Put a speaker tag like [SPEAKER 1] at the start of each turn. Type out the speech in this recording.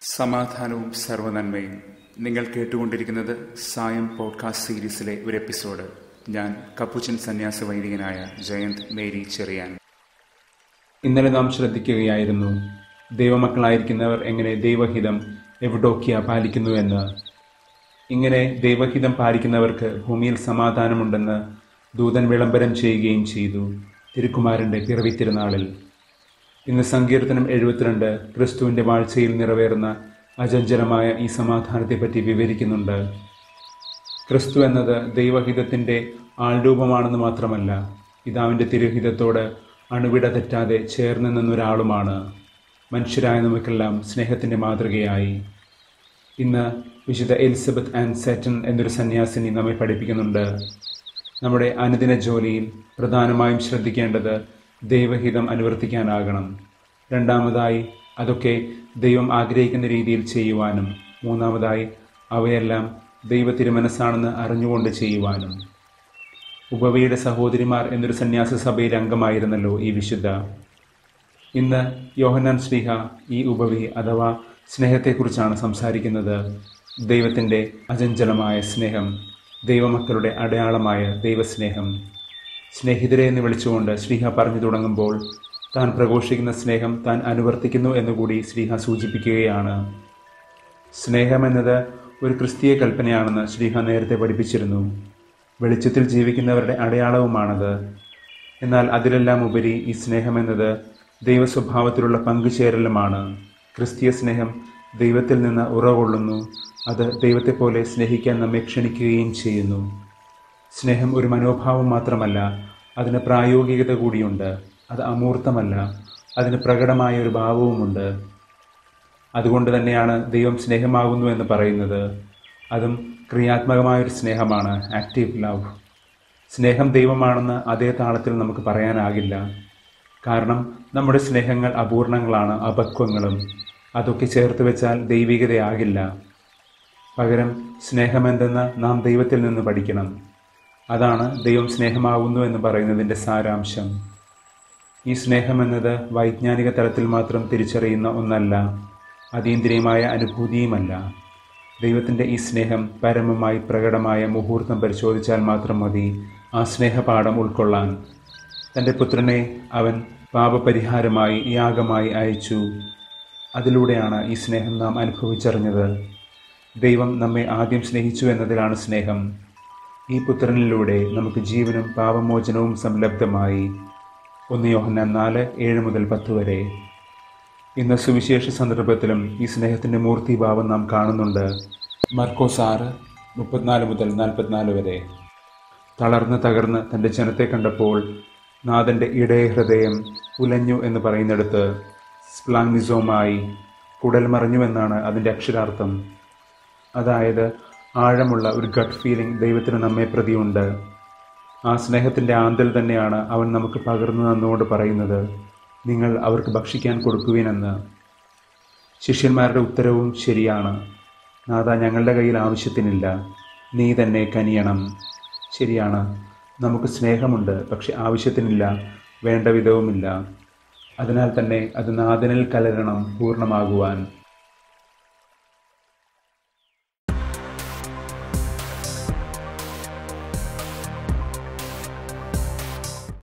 [SPEAKER 1] സമാധാനവും സർവനന്മയും നിങ്ങൾ കേട്ടുകൊണ്ടിരിക്കുന്നത് സായം പോഡ്കാസ്റ്റ് സീരീസിലെ ഒരു എപ്പിസോഡ് ഞാൻ കപ്പുച്ചൻ സന്യാസ വൈദികനായ ജയന്ത് മേരി ചെറിയാൻ
[SPEAKER 2] ഇന്നലെ നാം ശ്രദ്ധിക്കുകയായിരുന്നു ദൈവമക്കളായിരിക്കുന്നവർ എങ്ങനെ ദൈവഹിതം എവിടോക്കിയ പാലിക്കുന്നുവെന്ന് ഇങ്ങനെ ദൈവഹിതം പാലിക്കുന്നവർക്ക് ഭൂമിയിൽ സമാധാനമുണ്ടെന്ന് ദൂതൻ വിളംബരം ചെയ്യുകയും ചെയ്തു തിരുക്കുമാരൻ്റെ പിറവി തിരുനാളിൽ ഇന്ന് സങ്കീർത്തനം എഴുപത്തിരണ്ട് ക്രിസ്തുവിൻ്റെ വാഴ്ചയിൽ നിറവേറുന്ന അചഞ്ചലമായ ഈ സമാധാനത്തെപ്പറ്റി വിവരിക്കുന്നുണ്ട് ക്രിസ്തു എന്നത് ദൈവഹിതത്തിൻ്റെ ആൾരൂപമാണെന്ന് മാത്രമല്ല പിതാവിൻ്റെ തിരുഹിതത്തോട് അണുവിട തെറ്റാതെ ചേർന്ന് നിന്നൊരാളുമാണ് മനുഷ്യരായ നമുക്കെല്ലാം സ്നേഹത്തിൻ്റെ മാതൃകയായി ഇന്ന് വിശുദ്ധ എലിസബത്ത് ആൻഡ് സെറ്റൻ എന്നൊരു സന്യാസിനി നമ്മെ പഠിപ്പിക്കുന്നുണ്ട് നമ്മുടെ അനുദിന ജോലിയിൽ പ്രധാനമായും ശ്രദ്ധിക്കേണ്ടത് ദൈവഹിതം അനുവർത്തിക്കാനാകണം രണ്ടാമതായി അതൊക്കെ ദൈവം ആഗ്രഹിക്കുന്ന രീതിയിൽ ചെയ്യുവാനും മൂന്നാമതായി അവയെല്ലാം ദൈവ തിരുമനസ്സാണെന്ന് അറിഞ്ഞുകൊണ്ട് ചെയ്യുവാനും ഉപവയുടെ സഹോദരിമാർ എന്നൊരു സന്യാസ സഭയിൽ അംഗമായിരുന്നല്ലോ ഈ വിശുദ്ധ ഇന്ന് യോഹന്നാൻ ശ്രീഹ ഈ ഉപവി അഥവാ സ്നേഹത്തെക്കുറിച്ചാണ് സംസാരിക്കുന്നത് ദൈവത്തിൻ്റെ അചഞ്ചലമായ സ്നേഹം ദൈവമക്കളുടെ അടയാളമായ ദൈവസ്നേഹം സ്നേഹിതരെ എന്ന് വിളിച്ചുകൊണ്ട് ശ്രീഹ പറഞ്ഞു തുടങ്ങുമ്പോൾ താൻ പ്രഘോഷിക്കുന്ന സ്നേഹം താൻ അനുവർത്തിക്കുന്നു എന്നുകൂടി ശ്രീഹ സൂചിപ്പിക്കുകയാണ് സ്നേഹമെന്നത് ഒരു ക്രിസ്തീയ കൽപ്പനയാണെന്ന് ശ്രീഹ നേരത്തെ പഠിപ്പിച്ചിരുന്നു വെളിച്ചത്തിൽ ജീവിക്കുന്നവരുടെ അടയാളവുമാണത് എന്നാൽ അതിലെല്ലാം ഉപരി ഈ സ്നേഹമെന്നത് ദൈവസ്വഭാവത്തിലുള്ള പങ്കുചേരലുമാണ് ക്രിസ്തീയ സ്നേഹം ദൈവത്തിൽ നിന്ന് ഉറകൊള്ളുന്നു അത് ദൈവത്തെപ്പോലെ സ്നേഹിക്കാൻ നമ്മെ ക്ഷണിക്കുകയും ചെയ്യുന്നു സ്നേഹം ഒരു മനോഭാവം മാത്രമല്ല അതിന് പ്രായോഗികത കൂടിയുണ്ട് അത് അമൂർത്തമല്ല അതിന് പ്രകടമായ ഒരു ഭാവവുമുണ്ട് അതുകൊണ്ട് തന്നെയാണ് ദൈവം സ്നേഹമാകുന്നു എന്ന് പറയുന്നത് അതും ക്രിയാത്മകമായൊരു സ്നേഹമാണ് ആക്റ്റീവ് ലവ് സ്നേഹം ദൈവമാണെന്ന് അതേ താളത്തിൽ നമുക്ക് പറയാനാകില്ല കാരണം നമ്മുടെ സ്നേഹങ്ങൾ അപൂർണങ്ങളാണ് അപക്വങ്ങളും അതൊക്കെ ചേർത്ത് വെച്ചാൽ ദൈവികതയാകില്ല പകരം സ്നേഹമെന്തെന്ന് നാം ദൈവത്തിൽ നിന്ന് പഠിക്കണം അതാണ് ദൈവം സ്നേഹമാകുന്നു എന്ന് പറയുന്നതിൻ്റെ സാരാംശം ഈ സ്നേഹമെന്നത് വൈജ്ഞാനിക തലത്തിൽ മാത്രം തിരിച്ചറിയുന്ന ഒന്നല്ല അതീന്ദ്രിയമായ അനുഭൂതിയുമല്ല ദൈവത്തിൻ്റെ ഈ സ്നേഹം പരമമായി പ്രകടമായ മുഹൂർത്തം പരിശോധിച്ചാൽ മാത്രം മതി ആ സ്നേഹപാഠം ഉൾക്കൊള്ളാൻ തൻ്റെ പുത്രനെ അവൻ പാപപരിഹാരമായി യാഗമായി അയച്ചു അതിലൂടെയാണ് ഈ സ്നേഹം നാം അനുഭവിച്ചറിഞ്ഞത് ദൈവം നമ്മെ ആദ്യം സ്നേഹിച്ചു എന്നതിലാണ് സ്നേഹം ഈ പുത്രനിലൂടെ നമുക്ക് ജീവനും പാപമോചനവും സംലബ്ധമായി ഒന്ന് യോഹന്നാൻ നാല് ഏഴ് മുതൽ പത്ത് വരെ ഇന്ന് സുവിശേഷ സന്ദർഭത്തിലും ഈ സ്നേഹത്തിൻ്റെ മൂർത്തിഭാവം നാം കാണുന്നുണ്ട് മർക്കോസ് ആറ് മുപ്പത്തിനാല് മുതൽ നാൽപ്പത്തിനാല് വരെ തളർന്ന് തകർന്ന് തൻ്റെ ജനത്തെ കണ്ടപ്പോൾ നാഥൻ്റെ ഇടയ ഹൃദയം ഉലഞ്ഞു എന്ന് പറയുന്നിടത്ത് സ്പ്ലാങ്നിസോമായി കുടൽ മറിഞ്ഞുവെന്നാണ് അതിൻ്റെ അക്ഷരാർത്ഥം അതായത് ആഴമുള്ള ഒരു ഗട്ട് ഫീലിംഗ് ദൈവത്തിന് നമ്മെ പ്രതിയുണ്ട് ആ സ്നേഹത്തിൻ്റെ ആന്തൽ തന്നെയാണ് അവൻ നമുക്ക് പകർന്നു തന്നുകൊണ്ട് പറയുന്നത് നിങ്ങൾ അവർക്ക് ഭക്ഷിക്കാൻ കൊടുക്കുവിനെന്ന് ശിഷ്യന്മാരുടെ ഉത്തരവും ശരിയാണ് നാഥ ഞങ്ങളുടെ കയ്യിൽ ആവശ്യത്തിനില്ല നീ തന്നെ കനിയണം ശരിയാണ് നമുക്ക് സ്നേഹമുണ്ട് പക്ഷെ ആവശ്യത്തിനില്ല വേണ്ട വിധവുമില്ല അതിനാൽ തന്നെ അത് നാഥനിൽ കലരണം പൂർണ്ണമാകുവാൻ